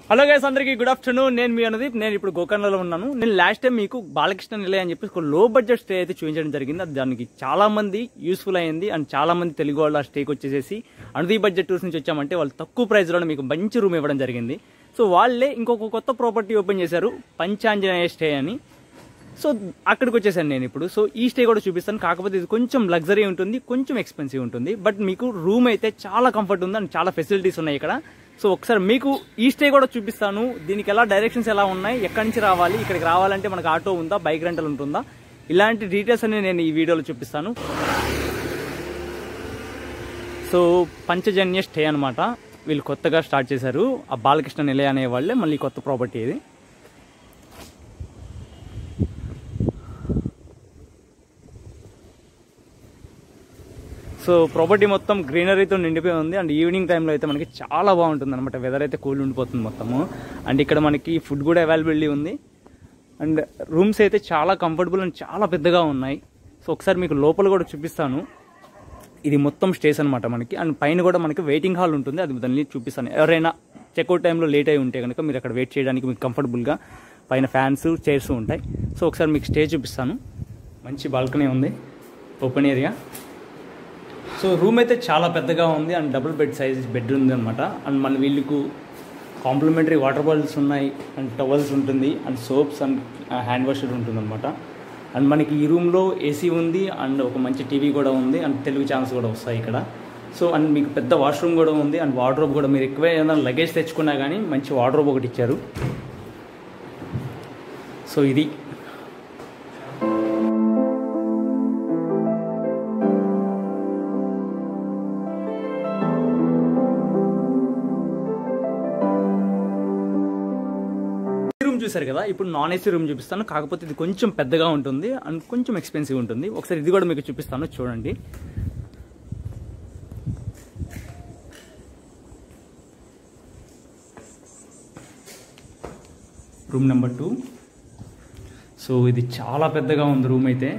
hello guys అందరికీ good afternoon నేను మీ అనుదీప్ నేను ఇప్పుడు గోకర్ణలో ఉన్నాను నేను లాస్ట్ టైం మీకు బాలకృష్ణ నిలయ అని చెప్పి ఒక లో బడ్జెట్ స్టే అయితే చూపించడం జరిగింది అది దానికి చాలా మంది యూస్ఫుల్ అయింది అండ్ చాలా మంది తెలుగు వాళ్ళు ఆ స్టేకి వచ్చేసేసి అనుదీప్ బడ్జెట్ టూర్స్ నుంచి వచ్చామంటే వాళ్ళు తక్కువ ప్రైస్లో మీకు మంచి రూమ్ ఇవ్వడం జరిగింది సో వాళ్ళే ఇంకొక కొత్త ప్రాపర్టీ ఓపెన్ చేశారు పంచాంజనేయ స్టే అని సో అక్కడికి వచ్చేసాను నేను ఇప్పుడు సో ఈ స్టే కూడా చూపిస్తాను కాకపోతే ఇది కొంచెం లగ్జరీ ఉంటుంది కొంచెం ఎక్స్పెన్సివ్ ఉంటుంది బట్ మీకు రూమ్ అయితే చాలా కంఫర్ట్ ఉంది అండ్ చాలా ఫెసిలిటీస్ ఉన్నాయి ఇక్కడ సో ఒకసారి మీకు ఈ స్టే కూడా చూపిస్తాను దీనికి ఎలా డైరెక్షన్స్ ఎలా ఉన్నాయి ఎక్కడి నుంచి రావాలి ఇక్కడికి రావాలంటే మనకు ఆటో ఉందా బైక్ రెంటల్ ఉంటుందా ఇలాంటి డీటెయిల్స్ అన్ని నేను ఈ వీడియోలో చూపిస్తాను సో పంచజన్య స్టే అనమాట వీళ్ళు కొత్తగా స్టార్ట్ చేశారు ఆ బాలకృష్ణ నిలయ అనే వాళ్ళే మళ్ళీ కొత్త ప్రాపర్టీ ఇది సో ప్రాపర్టీ మొత్తం గ్రీనరీతో నిండిపోయి ఉంది అండ్ ఈవినింగ్ టైంలో అయితే మనకి చాలా బాగుంటుంది అనమాట వెదర్ అయితే కూల్ ఉండిపోతుంది మొత్తము అండ్ ఇక్కడ మనకి ఫుడ్ కూడా అవైలబిలిటీ ఉంది అండ్ రూమ్స్ అయితే చాలా కంఫర్టబుల్ అండ్ చాలా పెద్దగా ఉన్నాయి సో ఒకసారి మీకు లోపల కూడా చూపిస్తాను ఇది మొత్తం స్టేస్ అనమాట మనకి అండ్ పైన కూడా మనకి వెయిటింగ్ హాల్ ఉంటుంది అది దాన్ని చూపిస్తాను ఎవరైనా చెక్అవుట్ టైంలో లేట్ అయి ఉంటే కనుక మీరు అక్కడ వెయిట్ చేయడానికి మీకు కంఫర్టబుల్గా పైన ఫ్యాన్స్ చైర్స్ ఉంటాయి సో ఒకసారి మీకు స్టే చూపిస్తాను మంచి బాల్కనీ ఉంది ఓపెన్ ఏరియా సో రూమ్ అయితే చాలా పెద్దగా ఉంది and double bed size bed ఉంది అనమాట అండ్ మన వీళ్ళకు కాంప్లిమెంటరీ వాటర్ బాటిల్స్ ఉన్నాయి అండ్ టవల్స్ ఉంటుంది and soaps and hand wash ఉంటుంది అనమాట అండ్ మనకి ఈ రూమ్లో ఏసీ ఉంది అండ్ ఒక మంచి టీవీ కూడా ఉంది అండ్ తెలుగు ఛానల్స్ కూడా వస్తాయి ఇక్కడ సో అండ్ మీకు పెద్ద వాష్రూమ్ కూడా ఉంది అండ్ వార్డ్రోబ్ కూడా మీరు ఎక్కువ ఏదైనా లగేజ్ తెచ్చుకున్నా కానీ మంచి వార్డ్రోబ్ ఒకటి ఇచ్చారు సో ఇది ఈ రూమ్ చూసారు కదా ఇప్పుడు నాన్ ఏసీ రూమ్ చూపిస్తాను కాకపోతే ఇది కొంచెం పెద్దగా ఉంటుంది అండ్ కొంచెం ఎక్స్పెన్సివ్ ఉంటుంది ఒకసారి ఇది కూడా మీకు చూపిస్తాను చూడండి రూమ్ నెంబర్ టూ సో ఇది చాలా పెద్దగా ఉంది రూమ్ అయితే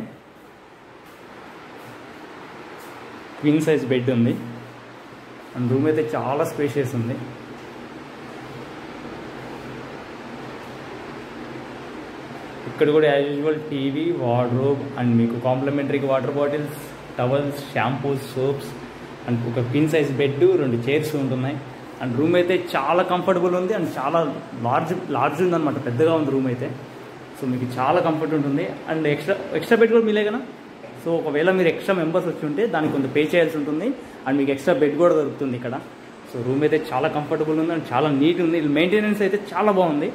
క్వీన్ సైజ్ బెడ్ ఉంది అండ్ రూమ్ అయితే చాలా స్పేషియస్ ఉంది ఇక్కడ కూడా as usual TV wardrobe and మీకు complimentary water bottles towels shampoos soaps and ఒక పిన్ సైజ్ బెడ్ రెండు చైర్స్ ఉంటున్నాయి అండ్ రూమ్ అయితే చాలా కంఫర్టబుల్ ఉంది అండ్ చాలా లార్జ్ లార్జ్ ఉందన్నమాట పెద్దగా ఉంది రూమ్ అయితే సో మీకు చాలా కంఫర్ట్ ఉంటుంది అండ్ ఎక్స్ట్రా ఎక్స్ట్రా బెడ్ కూడా మీలే కదా సో ఒకవేళ మీరు ఎక్స్ట్రా మెంబర్స్ వచ్చి ఉంటే దానికి కొంత పే చేయాల్సి ఉంటుంది అండ్ మీకు ఎక్స్ట్రా బెడ్ కూడా దొరుకుతుంది ఇక్కడ సో రూమ్ అయితే చాలా కంఫర్టబుల్ ఉంది అండ్ చాలా నీట్ ఉంది మెయింటెనెన్స్ అయితే చాలా బాగుంది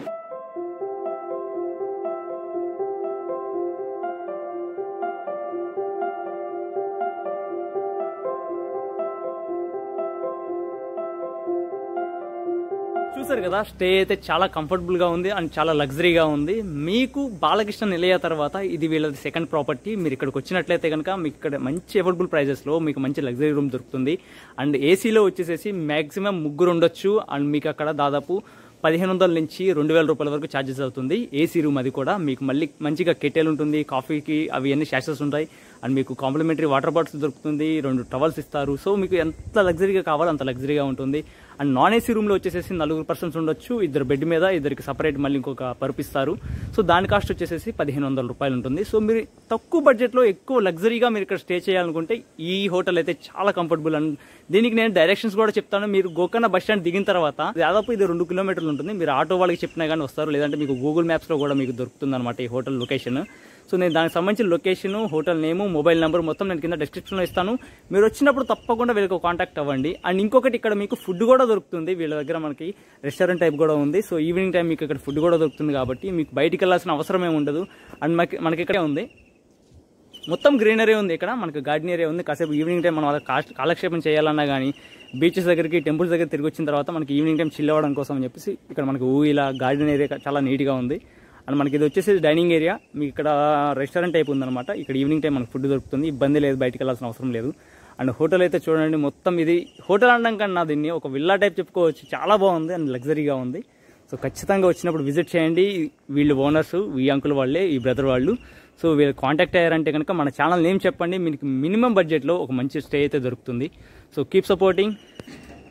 చూసారు కదా స్టే అయితే చాలా కంఫర్టబుల్ గా ఉంది అండ్ చాలా లగ్జరీగా ఉంది మీకు బాలకృష్ణ నిలయ తర్వాత ఇది వీళ్ళది సెకండ్ ప్రాపర్టీ మీరు ఇక్కడికి వచ్చినట్లయితే కనుక మీకు ఇక్కడ మంచి అఫోర్డబుల్ ప్రైజెస్ లో మీకు మంచి లగ్జరీ రూమ్ దొరుకుతుంది అండ్ ఏసీలో వచ్చేసేసి మాక్సిమం ముగ్గురు ఉండొచ్చు అండ్ మీకు అక్కడ దాదాపు పదిహేను వందల నుంచి రెండు వేల రూపాయల వరకు ఛార్జెస్ అవుతుంది ఏసీ రూమ్ అది కూడా మీకు మళ్ళీ మంచిగా కెట్టెల్ ఉంటుంది కాఫీకి అవి అన్ని షాషెస్ ఉంటాయి అండ్ మీకు కాంప్లిమెంటరీ వాటర్ బాటిల్స్ దొరుకుతుంది రెండు టవల్స్ ఇస్తారు సో మీకు ఎంత లగ్జరీగా కావాలో అంత లగ్జరీగా ఉంటుంది అండ్ నాన్ ఏసీ రూమ్లో వచ్చేసేసి నలుగురు పర్సన్స్ ఉండొచ్చు ఇద్దరు బెడ్ మీద ఇద్దరికి సపరేట్ మళ్ళీ ఇంకొక పరుపు ఇస్తారు సో దాని కాస్ట్ వచ్చేసేసి పదిహేను వందల రూపాయలు ఉంటుంది సో మీరు తక్కువ బడ్జెట్లో ఎక్కువ లగ్జరీగా మీరు ఇక్కడ స్టే చేయాలనుకుంటే ఈ హోటల్ అయితే చాలా కంఫర్టబుల్ అండ్ దీనికి నేను డైరెక్షన్స్ కూడా చెప్తాను మీరు గోకర్ణ బస్ స్టాండ్ దిగిన తర్వాత దాదాపు ఇది రెండు కిలోమీటర్లు ఉంటుంది మీరు ఆటో వాళ్ళకి చెప్పినా కానీ వస్తారు లేదంటే మీకు గూగుల్ మ్యాప్స్లో కూడా మీకు దొరుకుతుంది అనమాట ఈ హోటల్ లొకేషన్ సో నేను దానికి సంబంధించిన location hotel name mobile number మొత్తం నేను కింద డిస్క్రిప్షన్లో ఇస్తాను మీరు వచ్చినప్పుడు తప్పకుండా వీళ్ళకి కాంటాక్ట్ అవ్వండి అండ్ ఇంకొకటి ఇక్కడ మీకు ఫుడ్ కూడా దొరుకుతుంది వీళ్ళ దగ్గర మనకి రెస్టారెంట్ టైప్ కూడా ఉంది సో ఈవినింగ్ టైం మీకు ఇక్కడ ఫుడ్ కూడా దొరుకుతుంది కాబట్టి మీకు బయటికి వెళ్ళాల్సిన అవసరం ఏమి ఉండదు అండ్ మనకి మనకి ఇక్కడే ఉంది మొత్తం గ్రీనరీ ఉంది ఇక్కడ మనకి గార్డెన్ ఏరియా ఉంది కాసేపు ఈవినింగ్ టైం మనం అలా కాస్ట్ కాలక్షేపం చేయాలన్నా కానీ బీచెస్ దగ్గరికి టెంపుల్స్ దగ్గర తిరిగి వచ్చిన తర్వాత మనకి ఈవినింగ్ టైం చిల్ అవ్వడం కోసం అని చెప్పేసి ఇక్కడ మనకి ఊయిలా గార్డెన్ ఏరియా చాలా నీట్గా ఉంది అండ్ మనకి ఇది వచ్చేసి డైనింగ్ ఏరియా మీకు ఇక్కడ రెస్టారెంట్ టైప్ ఉందన్నమాట ఇక్కడ ఈవినింగ్ టైం మనకు ఫుడ్ దొరుకుతుంది ఇబ్బంది లేదు బయటికి వెళ్ళాల్సిన అవసరం లేదు అండ్ హోటల్ అయితే చూడండి మొత్తం ఇది హోటల్ అనడం కన్నా దీన్ని ఒక విల్లా టైప్ చెప్పుకోవచ్చు చాలా బాగుంది అండ్ లగ్జరీగా ఉంది సో ఖచ్చితంగా వచ్చినప్పుడు విజిట్ చేయండి వీళ్ళు ఓనర్స్ ఈ అంకుల్ వాళ్ళే ఈ బ్రదర్ వాళ్ళు సో వీళ్ళు కాంటాక్ట్ అయ్యారంటే కనుక మన ఛానల్ నేమ్ చెప్పండి మీకు మినిమం బడ్జెట్లో ఒక మంచి స్టే అయితే దొరుకుతుంది సో కీప్ సపోర్టింగ్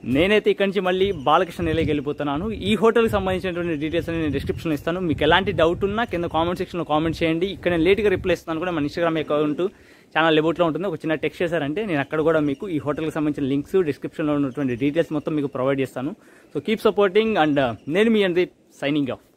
నేనైతే ఇక్కడి నుంచి మళ్ళీ బాలకృష్ణ నిలయకి వెళ్ళిపోతున్నాను ఈ హోటల్కి సంబంధించినటువంటి డీటెయిల్స్ నేను డిస్క్రిప్షన్ ఇస్తాను మీకు ఎలాంటి డౌట్ ఉన్నా కింద కామెంట్ సెక్షన్లో కామెంట్ చేయండి ఇక్కడ నేను లేట్గా రిప్లై ఇస్తున్నాను కూడా మన ఇన్స్టాగ్రామ్ అకౌంట్ ఛానల్ లెబోట్లో ఉంటుంది ఒక చిన్న టెక్స్ట్ చేశారంటే నేను అక్కడ కూడా మీకు ఈ హోటల్కి సంబంధించిన లింక్స్ డిస్క్రిప్షన్లో ఉన్నటువంటి డీటెయిల్స్ మొత్తం మీకు ప్రొవైడ్ చేస్తాను సో కీప్ సపోర్టింగ్ అండ్ నేను మీ అంది సైనింగ్ ఆఫ్